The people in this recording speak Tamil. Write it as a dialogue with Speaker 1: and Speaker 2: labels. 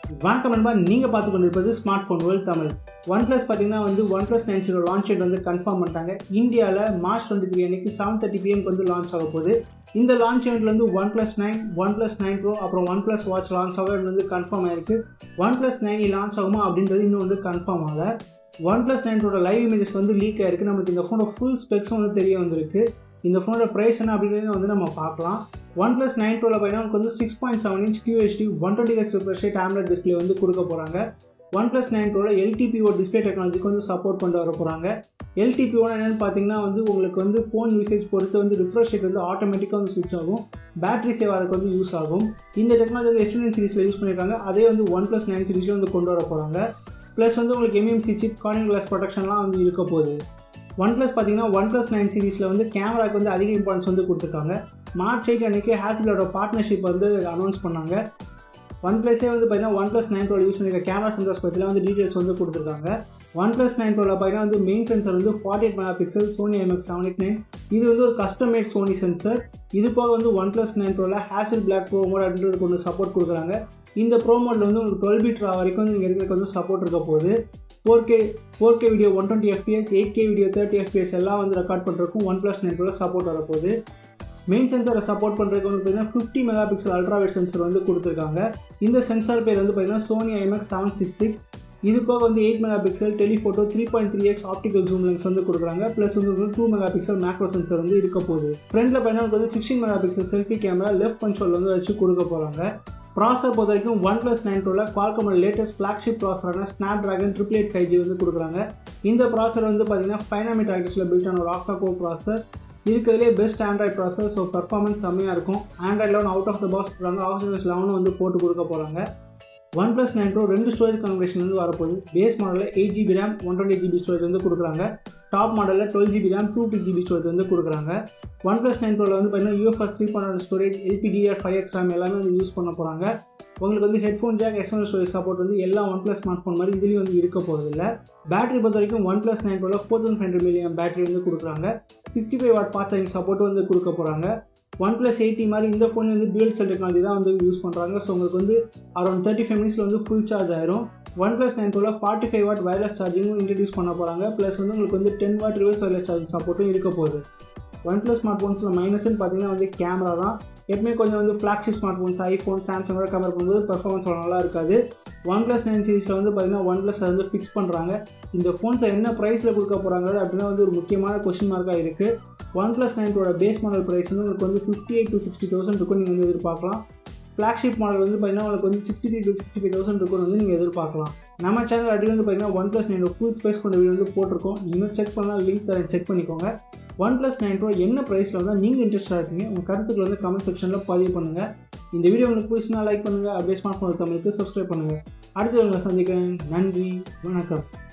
Speaker 1: வணக்கம் நண்பா நீங்கள் பார்த்து கொண்டிருப்பது smart phone world Tamil one plus பார்த்தீங்கன்னா வந்து one plus nine zero launch date வந்து கன்ஃபார்ம் பண்ணிட்டாங்க இந்தியாவில் மார்ச் டுவெண்ட்டி த்ரீ அன்னைக்கு செவன் தேர்ட்டி பிஎம்க்கு வந்து லான்ச் ஆக போகுது இந்த லான்ச் eventல வந்து one plus nine one plus nine pro அப்புறம் ஒன் ப்ளஸ் வாட்ச் லான்ச் ஆக வந்து கன்ஃபார்ம் ஆயிருக்கு ஒன் ப்ளஸ் நைன் லான்ச் ஆகுமா அப்படின்றது இன்னும் வந்து கன்ஃபார்ம் ஆகல ஒன் ப்ளஸ் நைனோட லைவ் இமேஜஸ் வந்து லீக் ஆயிருக்கு நம்மளுக்கு இந்த ஃபோனோட ஃபுல் ஸ்பெக்ஸும் வந்து தெரிய வந்திருக்கு இந்த ஃபோனோட ப்ரைஸ் என்ன அப்படின்றது வந்து நம்ம பார்க்கலாம் ஒன் ப்ளஸ் நைன் ப்ரோவில் பார்த்தீங்கன்னா நமக்கு வந்து six point seven inch QHD one twenty H refresh rate AMOLED display வந்து கொடுக்க போகிறாங்க ஒன் ப்ளஸ் நைன் ப்ரோவில் எல்டிபிஓ டிஸ்பிளே டெக்னாலஜிக்கு வந்து சப்போர்ட் பண்ணிட்டு வர போகிறாங்க எல்டிபிஓனா என்னென்னு பார்த்தீங்கன்னா வந்து உங்களுக்கு வந்து ஃபோன் யூசேஜ் பொறுத்து வந்து ரிஃப்ரெஷ் ரேட் வந்து ஆட்டோமேட்டிக்காக வந்து ஸ்விட்ச் ஆகும் பேட்டரி சேவ் ஆகிறதுக்கு வந்து யூஸ் ஆகும் இந்த டெக்னாலஜி வந்து எஸ்டூடென்ட் சீரிஸில் யூஸ் பண்ணியிருக்காங்க அதே வந்து ஒன் ப்ளஸ் நைன் சீரிஸில் வந்து கொண்டு வர போகிறாங்க ப்ளஸ் வந்து உங்களுக்கு எம்எம்சி சிப் கார்னிங் கிளாஸ் ப்ரொடெக்ஷன்லாம் வந்து இருக்க போகுது ஒன் ப்ளஸ் பார்த்தீங்கன்னா ஒன் ப்ளஸ் நைன் சீரிஸில் வந்து கேமராக்கு வந்து அதிக இம்பார்ட்டன்ஸ் வந்து கொடுத்துருக்காங்க மார்ச் எயிட் அன்றைக்கி ஹேஸ்பிளோட பார்ட்னர்ஷிப் வந்து அனௌன்ஸ் பண்ணாங்க ஒன் ப்ளஸே வந்து பார்த்தீங்கன்னா ஒன் ப்ளஸ் நைன் ப்ரோவில் யூஸ் பண்ணிருக்க கேமரா சென்சர்ஸ் பற்றிலாம் வந்து டீட்டெயில்ஸ் வந்து கொடுத்துருக்காங்க ஒன் ப்ளஸ் நைன் ப்ரோவில் பார்த்தீங்கன்னா வந்து மெயின் சென்சர் வந்து forty eight mega pixel Sony MX seven eight nine இது வந்து ஒரு கஸ்டமேட் சோனி சென்சர் இது போக வந்து ஒன் ப்ளஸ் நைன் ப்ரோவில் ஹேசல் பிளாக் ப்ரோ மோட் அப்படின்றதுக்கு ஒன்று சப்போர்ட் கொடுக்குறாங்க இந்த ப்ரோ மோடில் வந்து உங்களுக்கு டுவெல் பீட் வரைக்கும் வந்து நீங்கள் இருக்கிறதுக்கு வந்து சப்போர்ட் இருக்க போகுது four K four K video one twenty FPS eight K video thirty FPS எல்லாம் வந்து ரெக்கார்ட் பண்ணுறதுக்கும் ஒன் ப்ளஸ் நைன் ப்ரோவில் சப்போர்ட் வரப்போகுது மெயின் சென்சரை சப்போர்ட் பண்ணுறதுக்கு வந்து பார்த்தீங்கன்னா fifty mega pixel ultrawide sensor வந்து கொடுத்துருக்காங்க இந்த சென்சார் பேர் வந்து பார்த்தீங்கன்னா Sony IMX seven six six இது போக வந்து eight mega pixel telephoto three point three X optical zoom lens வந்து கொடுக்குறாங்க ப்ளஸ் வந்து two mega pixel macro sensor வந்து இருக்க போகுது ஃப்ரண்ட்டில் பார்த்தீங்கன்னா வந்து sixteen mega pixel selfie camera left console வந்து வச்சு கொடுக்க போகிறாங்க ப்ராசர் பொறுத்த வரைக்கும் ஒன் ப்ளஸ் நைன் ப்ரோவில் குவால்கமோட லேட்டஸ்ட் ஃப்ளாக்ஷிப் ப்ராசரான Snapdragon triple eight five G வந்து கொடுக்குறாங்க இந்த ப்ராசர் வந்து பார்த்தீங்கன்னா ஃபைவ் நாமிட் ஆக்டிஸில் பில்ட் ஆன ஒரு ஆக்டா கோ ப்ராசர் இருக்கிறதுலே best Android processor so performance செம்மையாக இருக்கும் Android eleven out of the box போடுறாங்க ஆக்சிஜன்ஸ் லெவனும் வந்து போட்டு கொடுக்க போகிறாங்க ஒன் ப்ளஸ் நைன் ப்ரோ ரெண்டு ஸ்டோரேஜ் கான்ஃபிகரேஷன் வந்து வரப்போகுது பேஸ் மாடலில் eight GB RAM one twenty GB storage வந்து கொடுக்குறாங்க டாப் மாடலில் twelve GB RAM two two GB storage வந்து கொடுக்குறாங்க ஒன் ப்ளஸ் நைன் ப்ரோவில் வந்து பார்த்தீங்கன்னா UFS three point storage LPDDR five X RAM எல்லாமே வந்து யூஸ் பண்ண போகிறாங்க உங்களுக்கு வந்து headphone jack external storage support வந்து எல்லா ஒன் ப்ளஸ் ஸ்மார்ட் ஃபோன் மாதிரி இதுலேயும் வந்து இருக்க போகிறதில்ல பேட்டரி பொறுத்த வரைக்கும் ஒன் ப்ளஸ் நைன் ப்ரோவில் four thousand five hundred milliamp battery வந்து கொடுக்குறாங்க sixty five watt fast charging support வந்து கொடுக்க போகிறாங்க ஒன் ப்ளஸ் எயிட்டி மாதிரி இந்த ஃபோன் வந்து பியூல் செல் டெக்னாலஜி தான் வந்து யூஸ் பண்ணுறாங்க ஸோ உங்களுக்கு வந்து அரௌண்ட் தேர்ட்டி ஃபைவ் மினிட்ஸில் வந்து ஃபுல் சார்ஜ் ஆயிரும் ஒன் ப்ளஸ் நைன் ப்ரோவில் ஃபார்ட்டி ஃபைவ் வாட் வயர்லெஸ் சார்ஜிங்கும் இன்ட்ரடியூஸ் பண்ண போகிறாங்க ப்ளஸ் வந்து உங்களுக்கு வந்து ten watt reverse wireless charging சப்போர்ட்டும் இருக்க போகுது ஒன் ப்ளஸ் ஸ்மார்ட் ஃபோன்ஸில் மைனஸ்னு பார்த்தீங்கன்னா வந்து கேமரா தான் எப்பவுமே கொஞ்சம் வந்து ஃப்ளாக்ஷிப் ஸ்மார்ட் ஃபோன்ஸ் ஐஃபோன் சாம்சங்கோட கம்பேர் பண்ணும்போது பெர்ஃபார்மன்ஸ் நல்லா இருக்காது ஒன் ப்ளஸ் நைன் சீரிஸில் வந்து பார்த்தீங்கன்னா ஒன் ப்ளஸ் வந்து ஃபிக்ஸ் பண்ணுறாங்க இந்த ஃபோன்ஸை என்ன ப்ரைஸில் கொடுக்க போகிறாங்க அப்படின்னா வந்து ஒரு முக்கியமான கொஷின் மார்க்காக இருக்குது ஒன் ப்ளஸ் நைனோட பேஸ் மாடல் ப்ரைஸ் வந்து உங்களுக்கு வந்து fifty eight to sixty thousand இருக்கும் நீங்கள் வந்து எதிர்பார்க்கலாம் ஃப்ளாக்ஷிப் மாடல் வந்து பார்த்தீங்கன்னா உங்களுக்கு வந்து sixty three to sixty five thousand இருக்கும்னு வந்து நீங்கள் எதிர்பார்க்கலாம் நம்ம சேனல் அடி வந்து பார்த்தீங்கன்னா one plus nine full specs கொண்ட வீடியோ வந்து போட்டிருக்கோம் இன்னும் செக் பண்ணால் லிங்க் தரேன் செக் பண்ணிக்கோங்க ஒன் ப்ளஸ் நைன் ப்ரோ என்ன ப்ரைஸில் வந்தால் நீங்கள் இன்ட்ரெஸ்ட்டாக இருக்கீங்க உங்கள் கருத்துக்கள் வந்து கமெண்ட் செக்ஷனில் பதிவு பண்ணுங்கள் இந்த வீடியோ உங்களுக்கு பிடிச்சினா லைக் பண்ணுங்கள் அப்படியே ஸ்மார்ட் ஃபோன் தமிழுக்கு சப்ஸ்கிரைப் பண்ணுங்கள் அடுத்த உங்களை சந்திக்கிறேன் நன்றி வணக்கம்